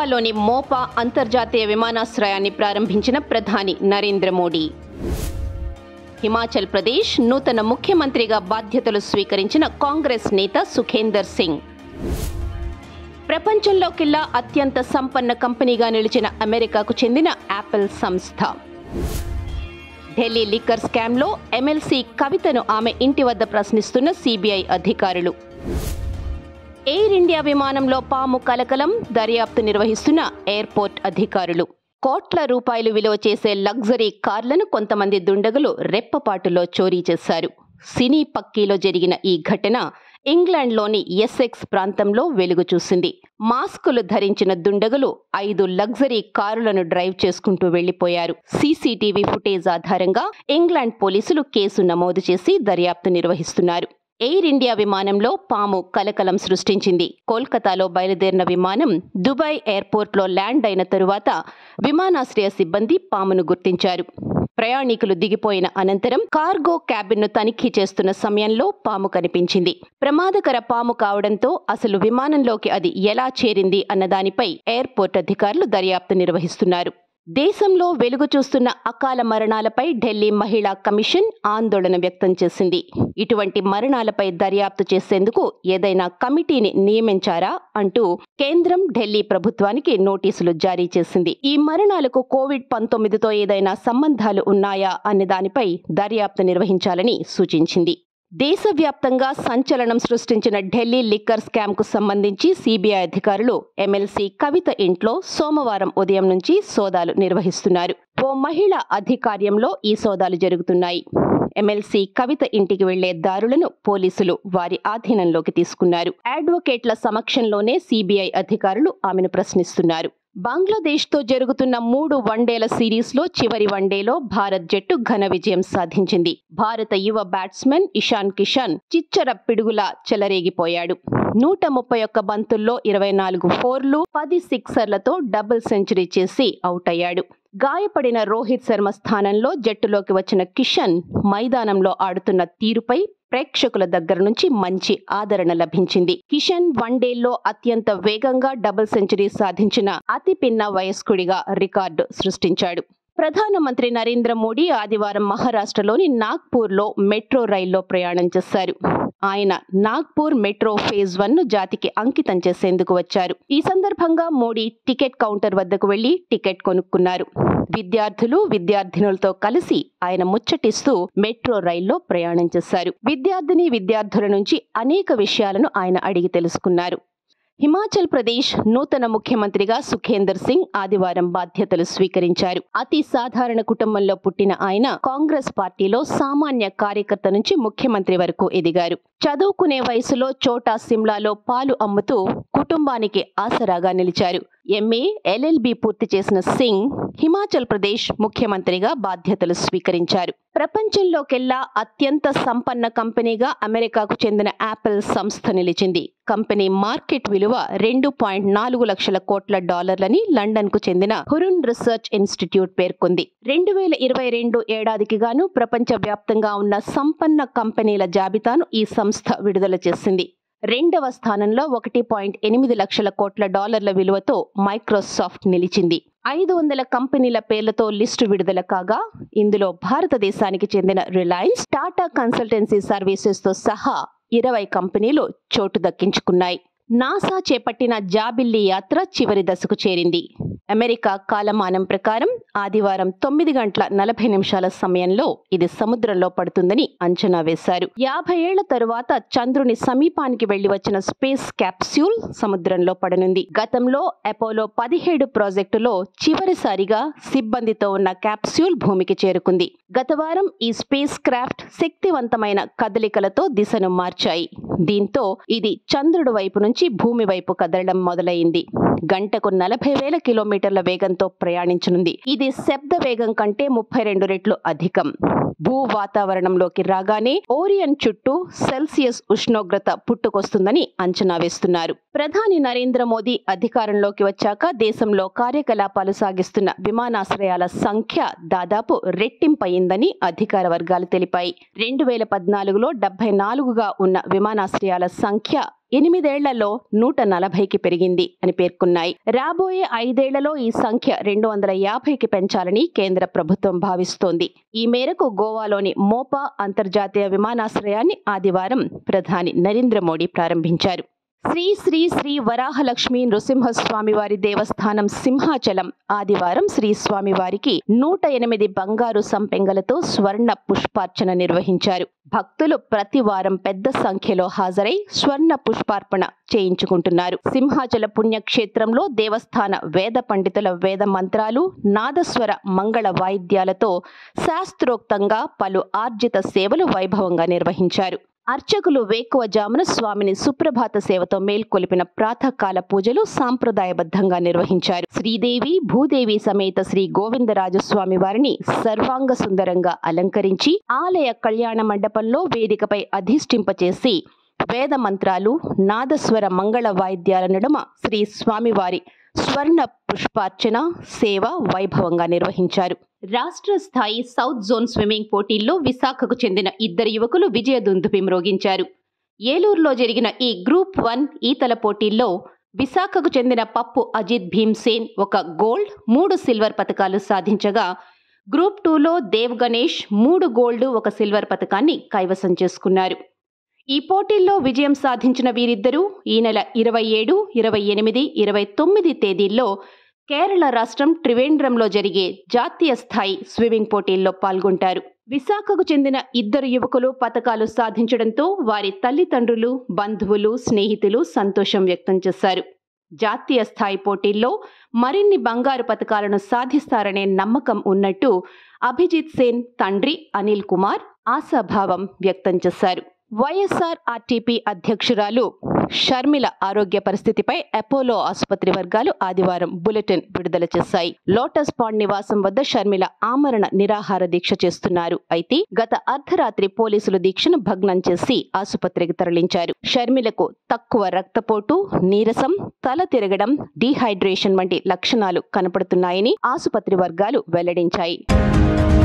గోవాలోని మోపా అంతర్జాతీయ విమానాశ్రయాన్ని ప్రారంభించిన ప్రధాని నరేంద్ర మోడీ హిమాచల్ ప్రదేశ్ నూతన ముఖ్యమంత్రిగా బాధ్యతలు స్వీకరించిన కాంగ్రెస్ నేత సుఖేందర్ సింగ్ ప్రపంచంలోకెల్లా అత్యంత సంపన్న కంపెనీగా నిలిచిన అమెరికాకు చెందిన యాపిల్ సంస్థ ఢిల్లీ లిక్కర్ స్కామ్లో ఎమ్మెల్సీ కవితను ఆమె ఇంటి వద్ద ప్రశ్నిస్తున్న సిబిఐ అధికారులు ఎయిర్ ఇండియా విమానంలో పాము కలకలం దర్యాప్తు నిర్వహిస్తున్న ఎయిర్పోర్ట్ అధికారులు కోట్ల రూపాయలు విలువ చేసే లగ్జరీ కార్లను కొంతమంది దుండగులు రెప్పపాటులో చోరీ చేశారు సినీ పక్కీలో జరిగిన ఈ ఘటన ఇంగ్లాండ్లోని ఎస్సెక్స్ ప్రాంతంలో వెలుగు చూసింది మాస్కులు ధరించిన దుండగులు ఐదు లగ్జరీ కారులను డ్రైవ్ చేసుకుంటూ వెళ్లిపోయారు సీసీటీవీ ఫుటేజ్ ఆధారంగా ఇంగ్లాండ్ పోలీసులు కేసు నమోదు చేసి దర్యాప్తు నిర్వహిస్తున్నారు ఎయిర్ ఇండియా విమానంలో పాము కలకలం సృష్టించింది కోల్కతాలో బయలుదేరిన విమానం దుబాయ్ ఎయిర్పోర్ట్లో ల్యాండ్ అయిన తరువాత విమానాశ్రయ సిబ్బంది పామును గుర్తించారు ప్రయాణికులు దిగిపోయిన అనంతరం కార్గో క్యాబిన్ను తనిఖీ చేస్తున్న సమయంలో పాము కనిపించింది ప్రమాదకర పాము కావడంతో అసలు విమానంలోకి అది ఎలా చేరింది అన్నదానిపై ఎయిర్పోర్ట్ అధికారులు దర్యాప్తు నిర్వహిస్తున్నారు దేశంలో వెలుగు చూస్తున్న అకాల మరణాలపై ఢిల్లీ మహిళా కమిషన్ ఆందోళన వ్యక్తం చేసింది ఇటువంటి మరణాలపై దర్యాప్తు చేసేందుకు ఏదైనా కమిటీని నియమించారా అంటూ కేంద్రం ఢిల్లీ ప్రభుత్వానికి నోటీసులు జారీ చేసింది ఈ మరణాలకు కోవిడ్ పంతొమ్మిదితో ఏదైనా సంబంధాలు ఉన్నాయా అనే దానిపై దర్యాప్తు నిర్వహించాలని సూచించింది దేశవ్యాప్తంగా సంచలనం సృష్టించిన ఢిల్లీ లిక్కర్ స్కామ్ కు సంబంధించి సిబిఐ అధికారులు ఎమ్మెల్సీ కవిత ఇంట్లో సోమవారం ఉదయం నుంచి సోదాలు నిర్వహిస్తున్నారు ఓ మహిళ అధికార్యంలో ఈ సోదాలు జరుగుతున్నాయి ఎమ్మెల్సీ కవిత ఇంటికి వెళ్లే దారులను పోలీసులు వారి ఆధీనంలోకి తీసుకున్నారు అడ్వకేట్ల సమక్షంలోనే సిబిఐ అధికారులు ఆమెను ప్రశ్నిస్తున్నారు బంగ్లాదేశ్తో జరుగుతున్న మూడు వన్డేల సిరీస్లో చివరి వన్డేలో భారత్ జట్టు ఘన విజయం సాధించింది భారత యువ బ్యాట్స్మెన్ ఇషాన్ కిషాన్ చిచ్చర పిడుగులా చెలరేగిపోయాడు నూట ముప్పై ఒక్క బంతుల్లో ఇరవై నాలుగు ఫోర్లు పది సిక్సర్లతో డబుల్ సెంచరీ చేసి అవుట్ అయ్యాడు గాయపడిన రోహిత్ శర్మ స్థానంలో జట్టులోకి వచ్చిన కిషన్ మైదానంలో ఆడుతున్న తీరుపై ప్రేక్షకుల దగ్గర నుంచి మంచి ఆదరణ లభించింది కిషన్ వన్డేల్లో అత్యంత వేగంగా డబుల్ సెంచరీ సాధించిన అతి పిన్న వయస్కుడిగా రికార్డు సృష్టించాడు ప్రధానమంత్రి నరేంద్ర మోడీ ఆదివారం మహారాష్ట్రలోని నాగ్పూర్లో మెట్రో రైల్లో ప్రయాణం చేశారు ఆయన నాగ్పూర్ మెట్రో ఫేజ్ వన్ ను జాతికి అంకితం చేసేందుకు వచ్చారు ఈ సందర్భంగా మోడీ టికెట్ కౌంటర్ వద్దకు వెళ్లి టికెట్ కొనుక్కున్నారు విద్యార్థులు విద్యార్థినులతో కలిసి ఆయన ముచ్చటిస్తూ మెట్రో రైల్లో ప్రయాణం చేశారు విద్యార్థిని విద్యార్థుల నుంచి అనేక విషయాలను ఆయన అడిగి తెలుసుకున్నారు హిమాచల్ ప్రదేశ్ నూతన ముఖ్యమంత్రిగా సుఖేందర్ సింగ్ ఆదివారం బాధ్యతలు స్వీకరించారు అతి సాధారణ కుటుంబంలో పుట్టిన ఆయన కాంగ్రెస్ పార్టీలో సామాన్య కార్యకర్త నుంచి ముఖ్యమంత్రి వరకు ఎదిగారు చదువుకునే వయసులో చోటా సిమ్లాలో పాలు అమ్ముతూ కుటుంబానికి ఆసరాగా నిలిచారు ఎంఏ ఎల్ఎల్బి పూర్తి చేసిన సింగ్ హిమాచల్ ప్రదేశ్ ముఖ్యమంత్రిగా బాధ్యతలు స్వీకరించారు ప్రపంచంలోకెల్లా అత్యంత సంపన్న కంపెనీగా అమెరికాకు చెందిన యాపిల్ సంస్థ నిలిచింది కంపెనీ మార్కెట్ విలువ రెండు పాయింట్ నాలుగు లక్షల కోట్ల డాలర్లని లండన్ కు చెందిన హురున్ రీసెర్చ్ ఇన్స్టిట్యూట్ పేర్కొంది రెండు వేల ఇరవై రెండు ఏడాదికి గాను ప్రపంచ వ్యాప్తంగా ఉన్న సంపన్న కంపెనీల జాబితాను ఈ సంస్థ విడుదల చేసింది రెండవ స్థానంలో ఒకటి పాయింట్ ఎనిమిది లక్షల కోట్ల డాలర్ల విలువతో మైక్రోసాఫ్ట్ నిలిచింది ఐదు వందల కంపెనీల పేర్లతో లిస్టు విడుదల కాగా ఇందులో భారతదేశానికి చెందిన రిలయన్స్ టాటా కన్సల్టెన్సీ సర్వీసెస్ తో సహా ఇరవై కంపెనీలు చోటు దక్కించుకున్నాయి నాసా చేపట్టిన జాబిల్లి యాత్ర చివరి దశకు చేరింది అమెరికా కాలమానం ప్రకారం ఆదివారం తొమ్మిది గంటల నలభై నిమిషాల సమయంలో ఇది సముద్రంలో పడుతుందని అంచనా వేశారు యాభై ఏళ్ల తరువాత చంద్రుని సమీపానికి వెళ్లి వచ్చిన స్పేస్ క్యాప్స్యూల్ సముద్రంలో పడనుంది గతంలో అపోలో పదిహేడు ప్రాజెక్టులో చివరిసారిగా సిబ్బందితో ఉన్న క్యాప్స్యూల్ భూమికి చేరుకుంది గత వారం ఈ స్పేస్ క్రాఫ్ట్ శక్తివంతమైన కదలికలతో దిశను మార్చాయి దీంతో ఇది చంద్రుడి వైపు నుంచి భూమి వైపు కదలడం మొదలైంది గంటకు నలభై వేల కిలోమీటర్ల వేగంతో ప్రయాణించనుంది ఇది శబ్ద వేగం కంటే ముప్పై రెండు రెట్లు అధికం భూ వాతావరణంలోకి రాగానే ఓరియన్ చుట్టూ సెల్సియస్ ఉష్ణోగ్రత పుట్టుకొస్తుందని అంచనా వేస్తున్నారు ప్రధాని నరేంద్ర మోదీ అధికారంలోకి వచ్చాక దేశంలో కార్యకలాపాలు సాగిస్తున్న విమానాశ్రయాల సంఖ్య దాదాపు రెట్టింపయిందని అధికార వర్గాలు తెలిపాయి రెండు వేల పద్నాలుగులో డెబ్బై నాలుగుగా ఉన్న విమానాశ్రయాల సంఖ్య ఎనిమిదేళ్లలో నూట నలభైకి పెరిగింది అని పేర్కొన్నాయి రాబోయే ఐదేళ్లలో ఈ సంఖ్య రెండు వందల యాభైకి పెంచాలని కేంద్ర ప్రభుత్వం భావిస్తోంది ఈ మేరకు గోవాలోని మోపా అంతర్జాతీయ విమానాశ్రయాన్ని ఆదివారం ప్రధాని నరేంద్ర మోడీ ప్రారంభించారు శ్రీ శ్రీ శ్రీ వరాహలక్ష్మి నృసింహస్వామి వారి దేవస్థానం సింహాచలం ఆదివారం శ్రీ స్వామి వారికి నూట ఎనిమిది బంగారు సంపెంగలతో స్వర్ణ పుష్పార్చన నిర్వహించారు భక్తులు ప్రతి వారం పెద్ద సంఖ్యలో హాజరై స్వర్ణ పుష్పార్పణ చేయించుకుంటున్నారు సింహాచల పుణ్యక్షేత్రంలో దేవస్థాన వేద పండితుల వేద మంత్రాలు నాదస్వర మంగళ వాయిద్యాలతో శాస్త్రోక్తంగా పలు ఆర్జిత సేవలు వైభవంగా నిర్వహించారు అర్చకులు వేకువజామున స్వామిని సుప్రభాత సేవతో మేల్కొలిపిన ప్రాతకాల పూజలు సాంప్రదాయబద్ధంగా నిర్వహించారు శ్రీదేవి భూదేవి సమేత శ్రీ గోవిందరాజు స్వామి వారిని సర్వాంగ సుందరంగా అలంకరించి ఆలయ కళ్యాణ మండపంలో వేదికపై అధిష్ఠింపచేసి వేద మంత్రాలు నాదస్వర మంగళ వాయిద్యాల నడుమ శ్రీ స్వామివారి స్వర్ణ పుష్పార్చన సేవ వైభవంగా నిర్వహించారు రాష్ట్ర స్థాయి సౌత్ జోన్ స్విమ్మింగ్ పోటీల్లో విశాఖకు చెందిన ఇద్దరు యువకులు విజయ దుందుపి మ్రోగించారు ఏలూరులో జరిగిన ఈ గ్రూప్ వన్ ఈతల పోటీల్లో విశాఖకు చెందిన పప్పు అజిత్ భీమ్సేన్ ఒక గోల్డ్ మూడు సిల్వర్ పతకాలు సాధించగా గ్రూప్ టూలో దేవ్ గణేష్ మూడు గోల్డ్ ఒక సిల్వర్ పతకాన్ని కైవసం చేసుకున్నారు ఈ పోటీల్లో విజయం సాధించిన వీరిద్దరూ ఈ నెల ఇరవై ఏడు ఇరవై ఎనిమిది ఇరవై తొమ్మిది తేదీల్లో కేరళ రాష్ట్రం త్రివేంద్రంలో జరిగే జాతీయ స్థాయి స్విమ్మింగ్ పోటీల్లో పాల్గొంటారు విశాఖకు చెందిన ఇద్దరు యువకులు పతకాలు సాధించడంతో వారి తల్లిదండ్రులు బంధువులు స్నేహితులు సంతోషం వ్యక్తం చేశారు జాతీయ స్థాయి పోటీల్లో మరిన్ని బంగారు పతకాలను సాధిస్తారనే నమ్మకం ఉన్నట్టు అభిజిత్ సేన్ తండ్రి అనిల్ కుమార్ ఆశాభావం వ్యక్తం చేశారు వైఎస్ఆర్ ఆర్టీపీ అధ్యక్షురాలు షర్మిల ఆరోగ్య పరిస్థితిపై అపోలో ఆసుపత్రి వర్గాలు ఆదివారం బులెటిన్ విడుదల చేశాయి లోటస్ పాండ్ నివాసం వద్ద షర్మిల ఆమరణ నిరాహార దీక్ష చేస్తున్నారు అయితే గత అర్ధరాత్రి పోలీసులు దీక్షను భగ్నం చేసి ఆసుపత్రికి తరలించారు షర్మిలకు తక్కువ రక్తపోటు నీరసం తల తిరగడం డీహైడ్రేషన్ వంటి లక్షణాలు కనపడుతున్నాయని ఆసుపత్రి వర్గాలు వెల్లడించాయి